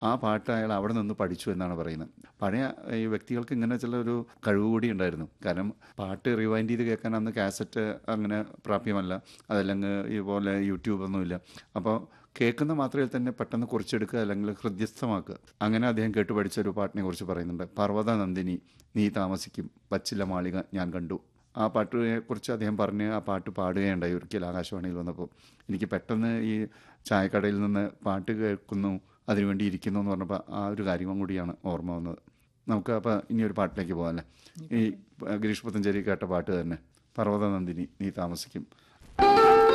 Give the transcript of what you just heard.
ആ പാട്ട് അയാൾ അവിടെ നിന്ന് പഠിച്ചു എന്നാണ് പറയുന്നത് പഴയ ഈ വ്യക്തികൾക്ക് ഇങ്ങനെ ചില ഒരു കഴിവ് കൂടി ഉണ്ടായിരുന്നു കാരണം പാട്ട് റിവൈൻഡ് ചെയ്ത് കേൾക്കാൻ അന്ന് കാസറ്റ് അങ്ങനെ പ്രാപ്യമല്ല അതല്ലെങ്കിൽ ഇതുപോലെ യൂട്യൂബൊന്നുമില്ല അപ്പോൾ കേൾക്കുന്ന മാത്രയിൽ തന്നെ പെട്ടെന്ന് കുറിച്ചെടുക്കുക അല്ലെങ്കിൽ ഹൃദ്യസ്ഥമാക്കുക അങ്ങനെ അദ്ദേഹം കേട്ട് പഠിച്ച ഒരു പാട്ടിനെ കുറിച്ച് പറയുന്നുണ്ട് പർവ്വത നന്ദിനി നീ താമസിക്കും പച്ചില മാളിക ഞാൻ കണ്ടു ആ പാട്ടിനെ കുറിച്ച് അദ്ദേഹം പറഞ്ഞ് ആ പാട്ട് പാടുകയുണ്ടായി ഒരിക്കൽ ആകാശവാണിയിൽ വന്നപ്പോൾ എനിക്ക് പെട്ടെന്ന് ഈ ചായക്കടയിൽ നിന്ന് പാട്ട് കേൾക്കുന്നു അതിനുവേണ്ടി ഇരിക്കുന്നു എന്ന് പറഞ്ഞപ്പോൾ ആ ഒരു കാര്യം കൂടിയാണ് ഓർമ്മ വന്നത് നമുക്ക് അപ്പോൾ ഇനി ഒരു പാട്ടിലേക്ക് പോകാം അല്ലേ ഈ ഗിരീഷ് പുത്തഞ്ചേരി കേട്ട പാട്ട് തന്നെ പർവ്വത നന്ദിനി നീ താമസിക്കും